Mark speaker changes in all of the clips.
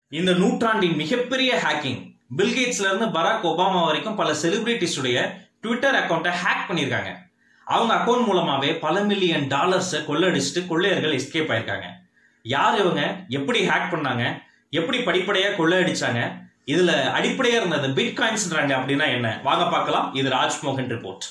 Speaker 1: இந்த நூற்றாண்டின் மிகப்பெரிய ஹேக்கிங் பில்கேட்ஸ்ல இருந்து பராக் ஒபாமா வரைக்கும் பல செலிபிரிட்டிஸுடைய ட்விட்டர் அக்கௌண்ட்டை ஹேக் பண்ணியிருக்காங்க அவங்க அக்கௌண்ட் மூலமாவே பல மில்லியன் டாலர்ஸை கொள்ளடிச்சிட்டு கொள்ளையர்கள் எஸ்கேப் ஆயிருக்காங்க யார் இவங்க எப்படி ஹேக் பண்ணாங்க எப்படி படிப்படையா கொள்ளையடிச்சாங்க இதுல அடிப்படையா இருந்தது பிட் காயின்ஸ்ன்றாங்க அப்படின்னா என்ன வாங்க பார்க்கலாம் இது ராஜ்மோகன் ரிப்போர்ட்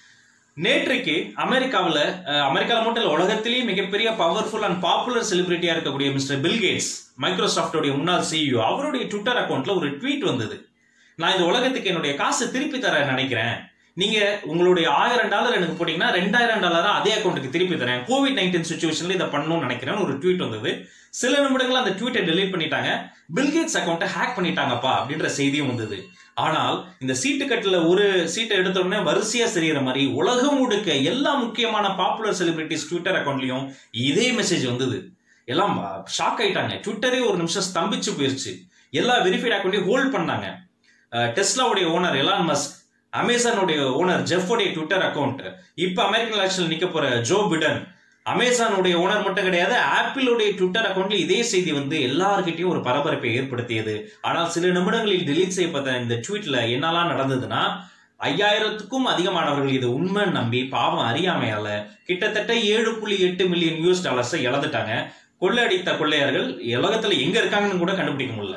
Speaker 1: நேற்றைக்கு அமெரிக்காவில் அமெரிக்காவில் மட்டும் இல்லை உலகத்திலேயே மிகப்பெரிய பவர்ஃபுல் அண்ட் பாப்புலர் செலிபிரிட்டியா இருக்கக்கூடிய மிஸ்டர் பில்கேட்ஸ் மைக்ரோசாஃப்டோடைய முன்னாள் சிஇஓ அவருடைய ட்விட்டர் அக்கௌண்ட்ல ஒரு ட்வீட் வந்தது நான் இந்த உலகத்துக்கு என்னுடைய காசை திருப்பி தர நினைக்கிறேன் நீங்க உங்களுடைய ஆயிரம் டாலர் எனக்கு போட்டீங்கன்னா ரெண்டாயிரம் டாலரா அதே அக்கௌண்ட்டுக்கு திருப்பி தரேன் கோவிட் நைன்டீன் சுச்சுவேஷன்ல இதை பண்ணணும்னு நினைக்கிறேன் ஒரு ட்வீட் வந்தது சில நிமிடங்கள் அந்த ட்வீட்டை டெலீட் பண்ணிட்டாங்க பில்கேட்ஸ் அக்கௌண்ட்டை ஹேக் பண்ணிட்டாங்கப்பா அப்படின்ற செய்தியும் வந்தது ஆனால் இந்த சீட்டு கட்டில் ஒரு சீட்டை எடுத்த உடனே வரிசையா சரிகிற மாதிரி உலகம் முழுக்க எல்லா முக்கியமான பாப்புலர் செலிபிரிட்டிஸ் ட்விட்டர் அக்கௌண்ட்லயும் இதே மெசேஜ் வந்தது எல்லாம் ஷாக் ஆயிட்டாங்க ட்விட்டரே ஒரு நிமிஷம் ஸ்தம்பிச்சு போயிருச்சு எல்லா வெரிஃபைட் அக்கௌண்ட்டையும் ஹோல்ட் பண்ணாங்க டெஸ்லாவுடைய ஓனர் எலான் மஸ்க் அமேசானுடைய ஓனர் ஜெஃபோடைய ட்விட்டர் அக்கௌண்ட் இப்போ அமெரிக்கன் எலெக்ஷன்ல நிக்க போற ஜோ பிடன் அமேசானுடைய ஓனர் மட்டும் கிடையாது ஆப்பிளுடைய ட்விட்டர் அக்கௌண்ட்ல இதே செய்தி வந்து எல்லார்கிட்டையும் ஒரு பரபரப்பை ஏற்படுத்தியது ஆனால் சில நிமிடங்களில் டெலீட் செய்யப்பட்ட இந்த ட்வீட்ல என்னெல்லாம் நடந்ததுன்னா ஐயாயிரத்துக்கும் அதிகமானவர்கள் இது உண்மை நம்பி பாவம் அறியாமையால கிட்டத்தட்ட ஏழு புள்ளி எட்டு மில்லியன் யூஎஸ் டாலர்ஸை இழந்துட்டாங்க கொள்ளையடித்த கொள்ளையர்கள் உலகத்துல எங்க இருக்காங்கன்னு கூட கண்டுபிடிக்க முடியல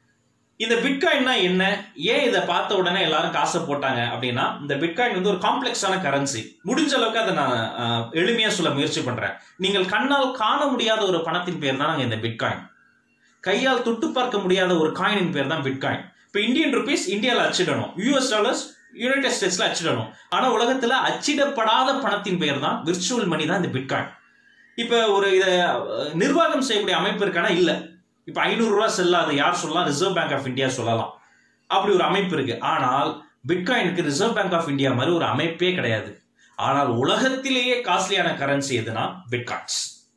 Speaker 1: இந்த பிட்காயின்னா என்ன ஏன் இதை பார்த்த உடனே எல்லாரும் காசை போட்டாங்க அப்படின்னா இந்த பிட்காயின் வந்து ஒரு காம்ப்ளெக்ஸான கரன்சி முடிஞ்ச அளவுக்கு அதை நான் எளிமையா சொல்ல முயற்சி பண்றேன் நீங்கள் கண்ணால் காண முடியாத ஒரு பணத்தின் பேர் தான் இந்த பிட்காயின் கையால் தொட்டு பார்க்க முடியாத ஒரு காயினின் பேர் தான் பிட்காயின் இப்போ இந்தியன் ருபீஸ் இந்தியாவில் அச்சிடணும் யூஎஸ் டாலர்ஸ் யுனைடெட் ஸ்டேட்ஸ்ல அச்சிடணும் ஆனா உலகத்துல அச்சிடப்படாத பணத்தின் பெயர் தான் விர்ச்சுவல் மணி தான் இந்த பிட்காயின் இப்ப ஒரு இதை நிர்வாகம் செய்யக்கூடிய அமைப்பு இருக்கானா இல்ல இப்ப ஐநூறு ரூபாய் செல்லாது யார் சொல்லலாம் ரிசர்வ் பேங்க் ஆஃப் இந்தியா சொல்லலாம் அப்படி ஒரு அமைப்பு இருக்கு ஆனால் பிட்காயினுக்கு ரிசர்வ் பேங்க் ஆஃப் இந்தியா மாதிரி ஒரு அமைப்பே கிடையாது ஆனால் உலகத்திலேயே காஸ்ட்லியான கரன்சி எதுனா பிட்காயின்ஸ்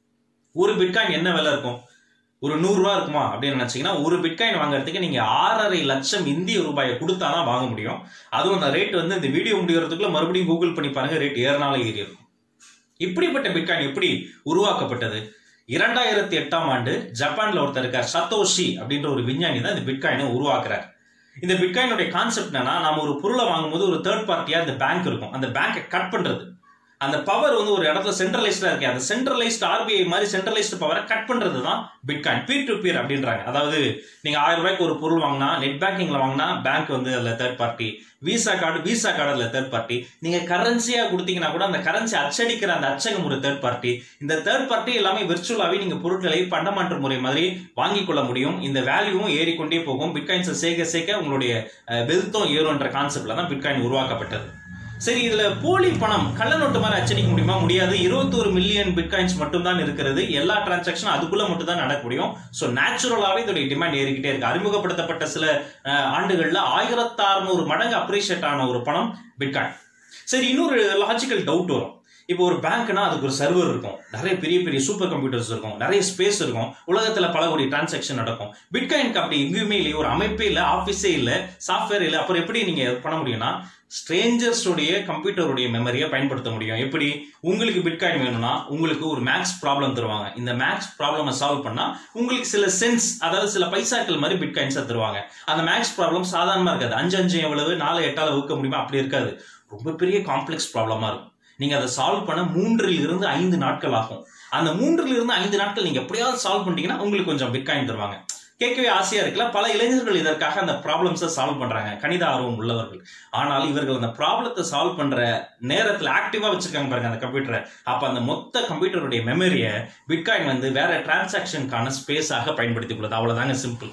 Speaker 1: ஒரு பிட்காயின் என்ன விலை இருக்கும் ஒரு நூறு ரூபா இருக்குமா அப்படின்னு நினைச்சீங்கன்னா ஒரு பிட்காயின் வாங்குறதுக்கு நீங்க ஆறரை லட்சம் இந்திய ரூபாயை கொடுத்தாதான் வாங்க முடியும் அதுவும் அந்த ரேட் வந்து இந்த வீடியோ முடிகிறதுக்குள்ள மறுபடியும் கூகுள் பண்ணி பாருங்க ரேட் ஏறினாலும் ஏறி இருக்கும் இப்படிப்பட்ட பிட்காயின் எப்படி உருவாக்கப்பட்டது இரண்டாயிரத்தி எட்டாம் ஆண்டு ஜப்பான்ல ஒருத்தர் இருக்கார் சத்தோஷி அப்படின்ற ஒரு விஞ்ஞானி தான் இந்த பிட்காயினை உருவாக்குறார் இந்த பிட்காயினுடைய கான்செப்ட் என்னன்னா நம்ம ஒரு பொருளை வாங்கும்போது ஒரு தேர்ட் பார்ட்டியா இந்த பேங்க் இருக்கும் அந்த பேங்கை கட் பண்றது அந்த பவர் வந்து ஒரு இடத்துல சென்ட்ரலைஸ்டா இருக்கு அந்த சென்ட்ரலைஸ்ட் ஆர்பிஐ மாதிரி சென்ட்ரலைஸ்ட் பவரை கட் பண்றது தான் பிட்காயின் பீர் டு பீர் அப்படின்றாங்க அதாவது நீங்க ஆயிரம் ரூபாய்க்கு ஒரு பொருள் வாங்கினா நெட் பேங்கிங்ல வாங்கினா பேங்க் வந்து அதுல third party visa card visa card அதுல தேர்ட் பார்ட்டி நீங்க கரன்சியா கொடுத்தீங்கன்னா கூட அந்த கரன்சி அச்சடிக்கிற அந்த அச்சகம் ஒரு தேர்ட் பார்ட்டி இந்த தேர்ட் பார்ட்டி எல்லாமே விர்ச்சுவலாவே நீங்க பொருட்களை பண்டமாற்று முறை மாதிரி வாங்கி கொள்ள முடியும் இந்த வேல்யூவும் ஏறிக்கொண்டே போகும் பிட்காயின்ஸை சேர்க்க சேர்க்க உங்களுடைய வெல்த்தும் ஏறும்ன்ற கான்செப்ட்ல தான் பிட்காயின் உருவாக்கப்பட்டது சரி இதுல போலி பணம் கள்ள நோட்டு மாதிரி அச்சடிக்க முடியுமா முடியாது இருபத்தோரு மில்லியன் பிட்காயின்ஸ் மட்டும் தான் இருக்கிறது எல்லா டிரான்சாக்ஷனும் அதுக்குள்ள மட்டும் தான் நடக்க முடியும் ஸோ நேச்சுரலாவே இதோடைய டிமாண்ட் ஏறிக்கிட்டே இருக்கு அறிமுகப்படுத்தப்பட்ட சில ஆண்டுகள்ல ஆயிரத்தி அறுநூறு மடங்கு அப்ரிஷியேட் ஆன ஒரு பணம் பிட்காயின் சரி இன்னொரு லாஜிக்கல் டவுட் வரும் இப்போ ஒரு பேங்க்னா அதுக்கு ஒரு சர்வர் இருக்கும் நிறைய பெரிய பெரிய சூப்பர் கம்ப்யூட்டர்ஸ் இருக்கும் நிறைய ஸ்பேஸ் இருக்கும் உலகத்துல பல கோடி டிரான்சாக்ஷன் நடக்கும் பிட்காயினுக்கு அப்படி எங்கேயுமே இல்லை ஒரு அமைப்பே இல்லை ஆஃபீஸே இல்லை சாஃப்ட்வேர் இல்லை அப்புறம் எப்படி நீங்க பண்ண முடியும்னா ஸ்ட்ரேஞ்சர்ஸுடைய கம்ப்யூட்டருடைய மெமரியை பயன்படுத்த முடியும் எப்படி உங்களுக்கு பிட்காயின் வேணும்னா உங்களுக்கு ஒரு மேக்ஸ் ப்ராப்ளம் தருவாங்க இந்த மேக்ஸ் ப்ராப்ளமை சால்வ் பண்ணா உங்களுக்கு சில சென்ஸ் அதாவது சில பைசாக்கள் மாதிரி பிட்காயின்ஸை தருவாங்க அந்த மேக்ஸ் ப்ராப்ளம் சாதாரணமா இருக்காது அஞ்சு அஞ்சு எவ்வளவு நாலு எட்டால வகுக்க முடியுமா அப்படி இருக்காது ரொம்ப பெரிய காம்ப்ளெக்ஸ் ப்ராப்ளமா இருக்கும் நீங்க அதை சால்வ் பண்ண மூன்றில் இருந்து ஐந்து நாட்கள் ஆகும் அந்த மூன்றில் இருந்து ஐந்து நாட்கள் நீங்க எப்படியாவது சால்வ் பண்ணிட்டீங்கன்னா உங்களுக்கு கொஞ்சம் பிட்காயின் தருவாங்க கேட்கவே ஆசையா இருக்குல்ல பல இளைஞர்கள் இதற்காக அந்த ப்ராப்ளம்ஸை சால்வ் பண்றாங்க கணித ஆர்வம் உள்ளவர்கள் ஆனால் இவர்கள் அந்த ப்ராப்ளத்தை சால்வ் பண்ற நேரத்தில் ஆக்டிவா வச்சிருக்காங்க பாருங்க அந்த கம்ப்யூட்டரை அப்ப அந்த மொத்த கம்ப்யூட்டருடைய மெமரியை பிட்காயின் வந்து வேற டிரான்சாக்ஷனுக்கான ஸ்பேஸாக பயன்படுத்திக் கொள்ளுது அவ்வளவுதாங்க சிம்பிள்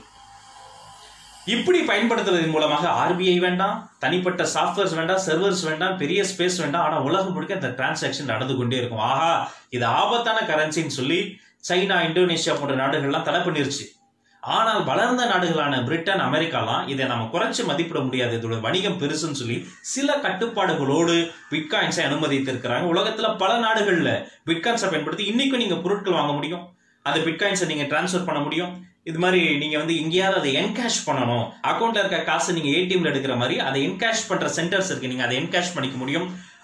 Speaker 1: இப்படி பயன்படுத்துவதன் மூலமாக ஆர்பிஐ வேண்டாம் தனிப்பட்ட சாஃப்ட்வேர்ஸ் வேண்டாம் சர்வர்ஸ் வேண்டாம் பெரிய ஸ்பேஸ் வேண்டாம் ஆனா உலகம் முழுக்க இந்த டிரான்சாக்ஷன் நடந்து கொண்டே இருக்கும் ஆஹா இது ஆபத்தான கரன்சின்னு சொல்லி சைனா இந்தோனேஷியா போன்ற நாடுகள்லாம் தடை பண்ணிருச்சு ஆனால் வளர்ந்த நாடுகளான பிரிட்டன் அமெரிக்காலாம் இதை நம்ம குறைச்சு மதிப்பிட முடியாது இதோட வணிகம் பெருசுன்னு சொல்லி சில கட்டுப்பாடுகளோடு பிட்காயின்ஸை அனுமதித்திருக்கிறாங்க உலகத்துல பல நாடுகள்ல பிட்காயின்ஸை பயன்படுத்தி இன்னைக்கும் நீங்க பொருட்கள் வாங்க முடியும் அந்த பிட்காயின்ஸை நீங்க டிரான்ஸ்ஃபர் பண்ண முடியும் இது மாதிரி நீங்க வந்து எங்கேயாவது அதை என்கேஷ் பண்ணணும் அக்கௌண்ட்ல இருக்க காசு நீங்க ஏடிஎம்ல எடுக்கிற மாதிரி அதை என்கேஷ் பண்ற சென்டர்ஸ் இருக்கு நீங்க அதை என்கேஷ் பண்ணிக்க முடியும்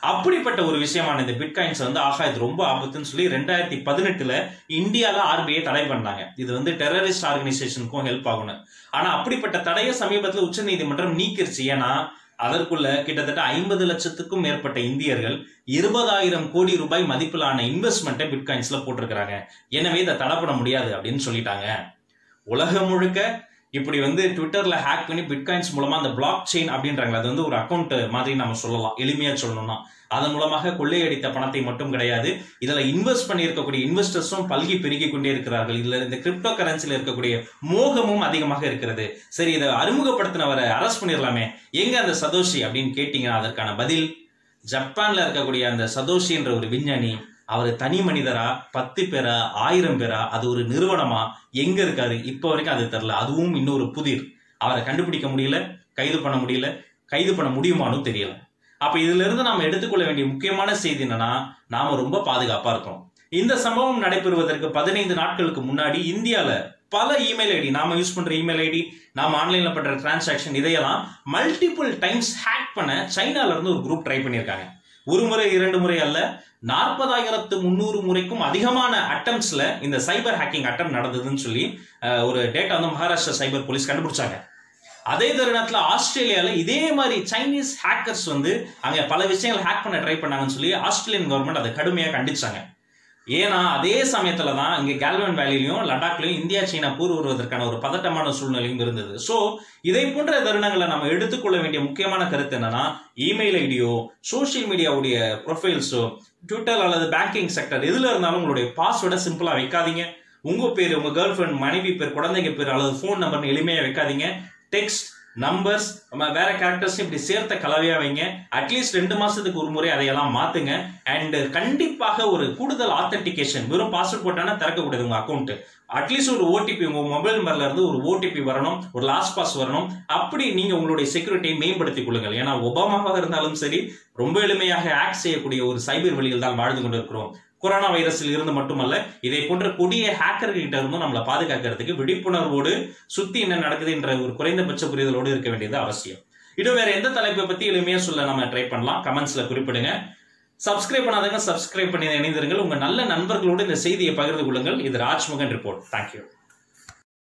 Speaker 1: அப்படிப்பட்ட ஒரு விஷயமான இந்த பிட்காயின்ஸ் வந்து ஆஹா இது ரொம்ப ஆபத்துன்னு சொல்லி ரெண்டாயிரத்தி பதினெட்டுல இந்தியால ஆர்பிஐ தடை பண்ணாங்க இது வந்து டெரரிஸ்ட் ஆர்கனைசேஷனுக்கும் ஹெல்ப் ஆகணும் ஆனா அப்படிப்பட்ட தடையை சமீபத்தில் உச்சநீதிமன்றம் நீக்கிருச்சு ஏன்னா அதற்குள்ள கிட்டத்தட்ட ஐம்பது லட்சத்துக்கும் மேற்பட்ட இந்தியர்கள் இருபதாயிரம் கோடி ரூபாய் மதிப்பிலான இன்வெஸ்ட்மெண்ட்டை பிட்காயின்ஸ்ல போட்டிருக்கிறாங்க எனவே இதை தடை பண்ண முடியாது அப்படின்னு சொல்லிட்டாங்க உலகம் முழுக்க இப்படி வந்து ட்விட்டர்ல ஹேக் பண்ணி பிட்காயின்ஸ் மூலமா அந்த பிளாக் செயின் அப்படின்றாங்க அது வந்து ஒரு அக்கௌண்ட் மாதிரி நம்ம சொல்லலாம் எளிமையா சொல்லணும்னா அதன் மூலமாக கொள்ளையடித்த பணத்தை மட்டும் கிடையாது இதுல இன்வெஸ்ட் பண்ணி இருக்கக்கூடிய இன்வெஸ்டர்ஸும் பல்கி பெருகி கொண்டே இருக்கிறார்கள் இதுல இந்த கிரிப்டோ கரன்சில இருக்கக்கூடிய மோகமும் அதிகமாக இருக்கிறது சரி இதை அறிமுகப்படுத்தினவரை அரெஸ்ட் பண்ணிடலாமே எங்க அந்த சதோஷி அப்படின்னு கேட்டீங்கன்னா அதற்கான பதில் ஜப்பான்ல இருக்கக்கூடிய அந்த சதோஷி என்ற ஒரு விஞ்ஞானி அவர் தனி மனிதரா பத்து பேரா ஆயிரம் பேரா அது ஒரு நிறுவனமா எங்க இருக்காரு இப்போ வரைக்கும் அது தெரியல அதுவும் இன்னொரு புதிர் அவரை கண்டுபிடிக்க முடியல கைது பண்ண முடியல கைது பண்ண முடியுமானும் தெரியல அப்ப இதுல இருந்து நாம எடுத்துக்கொள்ள வேண்டிய முக்கியமான செய்தி என்னன்னா நாம ரொம்ப பாதுகாப்பா இருக்கோம் இந்த சம்பவம் நடைபெறுவதற்கு பதினைந்து நாட்களுக்கு முன்னாடி இந்தியால பல இமெயில் ஐடி நாம யூஸ் பண்ற இமெயில் ஐடி நாம ஆன்லைன்ல பண்ற டிரான்சாக்ஷன் இதையெல்லாம் மல்டிபிள் டைம்ஸ் ஹேக் பண்ண சைனால இருந்து ஒரு குரூப் ட்ரை பண்ணியிருக்காங்க ஒரு முறை இரண்டு முறை அல்ல நாற்பதாயிரத்து முந்நூறு முறைக்கும் அதிகமான அட்டம்ஸ்ல இந்த சைபர் ஹேக்கிங் அட்டம் நடந்ததுன்னு சொல்லி அஹ், ஒரு டேட்டா வந்து மகாராஷ்டிரா சைபர் போலீஸ் கண்டுபிடிச்சாங்க அதே தருணத்துல ஆஸ்திரேலியால இதே மாதிரி சைனீஸ் ஹேக்கர்ஸ் வந்து அங்க பல விஷயங்கள் ஹேக் பண்ண ட்ரை பண்ணாங்கன்னு சொல்லி ஆஸ்திரேலியன் கவர்மெண்ட் அதை கடுமையா கண்டிச்சாங்க ஏன்னா அதே சமயத்துல தான் இங்க கேல்வன் வேலிலையும் லடாக்லயும் இந்தியா சீனா போர் வருவதற்கான ஒரு பதட்டமான சூழ்நிலையும் இருந்தது சோ இதை போன்ற தருணங்களை நம்ம எடுத்துக்கொள்ள வேண்டிய முக்கியமான கருத்து என்னன்னா இமெயில் ஐடியோ சோஷியல் மீடியாவுடைய ப்ரொஃபைல்ஸோ ட்விட்டர் அல்லது பேங்கிங் செக்டர் எதுல இருந்தாலும் உங்களுடைய பாஸ்வேர்டை சிம்பிளா வைக்காதீங்க உங்க பேர் உங்க கேர்ள் ஃபிரெண்ட் மனைவி பேர் குழந்தைங்க பேர் அல்லது ஃபோன் நம்பர்னு எளிமையா வைக்காதீங்க டெக்ஸ்ட் நம்பர்ஸ் வேற கேரக்டர்ஸ் இப்படி சேர்த்த கலவையா வைங்க அட்லீஸ்ட் ரெண்டு மாசத்துக்கு ஒரு முறை அதையெல்லாம் மாத்துங்க அண்ட் கண்டிப்பாக ஒரு கூடுதல் ஆத்தென்டிகேஷன் வெறும் பாஸ்வேர்ட் போட்டானா திறக்கக்கூடாது உங்க அக்கௌண்ட் அட்லீஸ்ட் ஒரு ஓடிபி உங்க மொபைல் நம்பர்ல இருந்து ஒரு ஓடிபி வரணும் ஒரு லாஸ்ட் பாஸ் வரணும் அப்படி நீங்க உங்களுடைய செக்யூரிட்டியை மேம்படுத்திக் கொள்ளுங்கள் ஏன்னா ஒபாமாவாக இருந்தாலும் சரி ரொம்ப எளிமையாக ஆக்ட் செய்யக்கூடிய ஒரு சைபர் வழியில் தான் வாழ்ந்து கொண்டிருக்கிறோம் கொரோனா வைரஸில் இருந்து மட்டுமல்ல இதை போன்ற கொடிய ஹேக்கர்கிட்ட இருந்தும் நம்மளை பாதுகாக்கிறதுக்கு விழிப்புணர்வோடு சுத்தி என்ன நடக்குது என்ற ஒரு குறைந்தபட்ச புரிதலோடு இருக்க வேண்டியது அவசியம் இன்னும் வேற எந்த தலைப்பை பத்தி எளிமையா சொல்ல நம்ம ட்ரை பண்ணலாம் கமெண்ட்ஸ்ல குறிப்பிடுங்க சப்ஸ்கிரைப் பண்ணாதவங்க சப்ஸ்கிரைப் பண்ணி இணைந்திருங்கள் உங்க நல்ல நண்பர்களோடு இந்த செய்தியை பகிர்ந்து கொள்ளுங்கள் இது ராஜ்முகன் ரிப்போர்ட் தேங்க்யூ